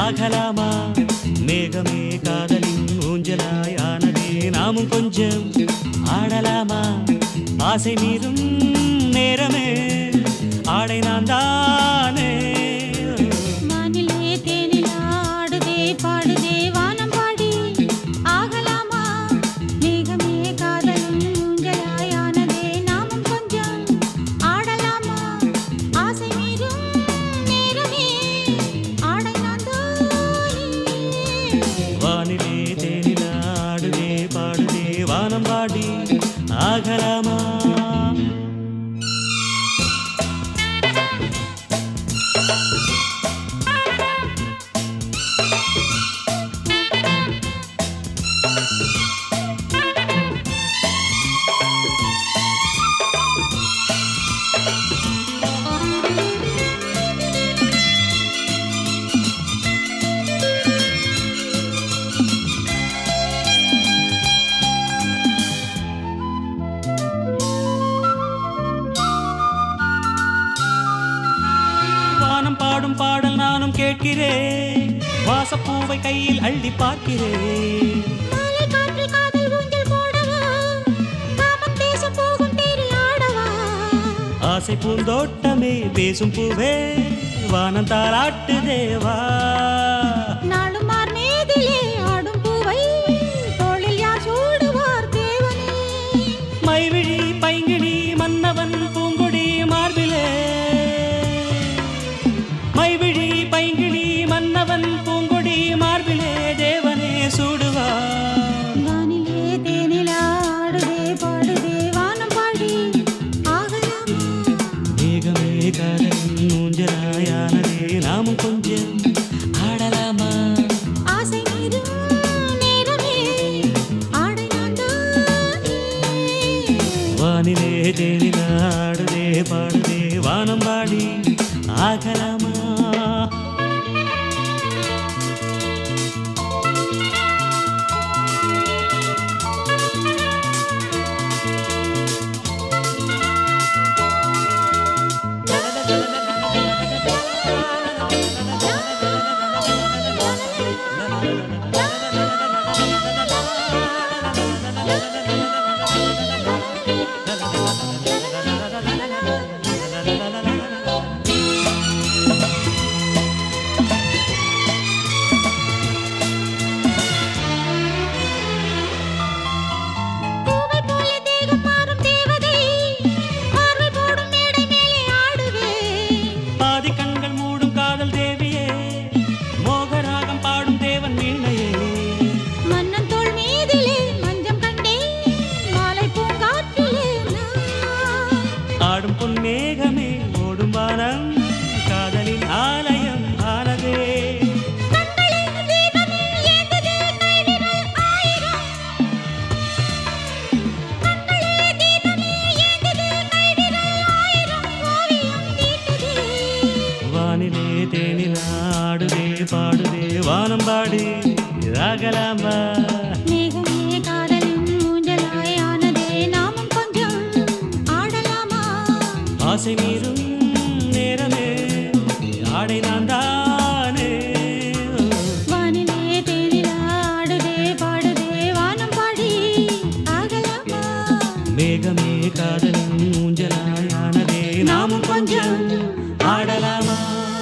ஆகலாமா மேகமே காதலின் ஊஞ்சலாய் ஆனதே நாமும் கொஞ்சம் ஆடலாமா ஆசை மீறும் நேரமே ஆடை நான் தானே வானிலே தேனிலா ஆடுதே பாடுதே வானம் பாடி ஆகலாமா மேகமே காதலும் ஊஞ்சலாயானதே நாமும் கொஞ்சம் ஆடலாமா ஆசை மீறும் நேரமே ஆடை நான் வானிலே தேனில ஆடுதே பாடுதே வானம் பாடி ஆகலாமா வானம் பாடும் பாடல் நானும் கேட்கிறேன் வாசப்பூவை கையில் அள்ளி பார்க்கிறேன் மாலை காற்றில் காதல் ஊஞ்சல் போடவா காமம் பேச போகும் தேரில் ஆடவா ஆசை பூந்தோட்டமே பேசும் பூவே வானம் தாளாட்டு தேவா நாளும் மார் மேதிலே ஆடும் பூவை தோளில் யார் சூடுவார் தேவனே மைவிழி பைங்கிழி மன்னவன் பூங்கொடி மார்பிலே மைவிழி பைங்கிழி மன்னவன் பூங்கொடி மார்பிலே தேவனே சூடுவா வானிலே தேனிலா ஆடுதே பாடுதே வானம் பாடி ஆகலாமா மேகமே காதல் மூஞ்சலாயானதே நாமும் கொஞ்சம் ஆடலாமா ஆசை மீறும் நேரமே ஆடை நான் தானே. வானிலே தேனில ஆடுதே பாடுதே வானம் பாடி ஆகலாமா பூவை போல தேகம் மாறும் தேவதை பார்வை போடும் மேடை மேலே ஆடுவே பாதி கண்கள் மூடும் காதல் தேவியே மோகராகம் பாடும் தேவன் வீணையே மன்னன் தோள் மீதிலே மஞ்சம் கண்டேன் மாலை பூங்காற்றிலே நான் ஆடும் பொன்மேகமே ஓடும் வானம் காதலின் ஆலயம் ஆனதே கண்களில் தீபமே ஏந்ததே கைவிரல் ஆயிரம் கண்களில் தீபமே ஏந்ததே கைவிரல் ஆயிரம் ஓவியம் தீட்டுதே வானிலே தேனில் ஆடுதே பாடுதே வானம் பாடி ராகலாம்பா மேகமே காதலின் ஊஞ்சலாய் ஆனதே நாமும் கொஞ்சம் ஆடலாமா ஆசை மீறும் நேரமே ஆடை நான் தானே வானிலே தேனிலா ஆடுதே பாடுதே வானம் பாடி ஆகலாமா மேகமே காதலின் ஊஞ்சலாயானதே நாமும் கொஞ்சம் ஆடலாமா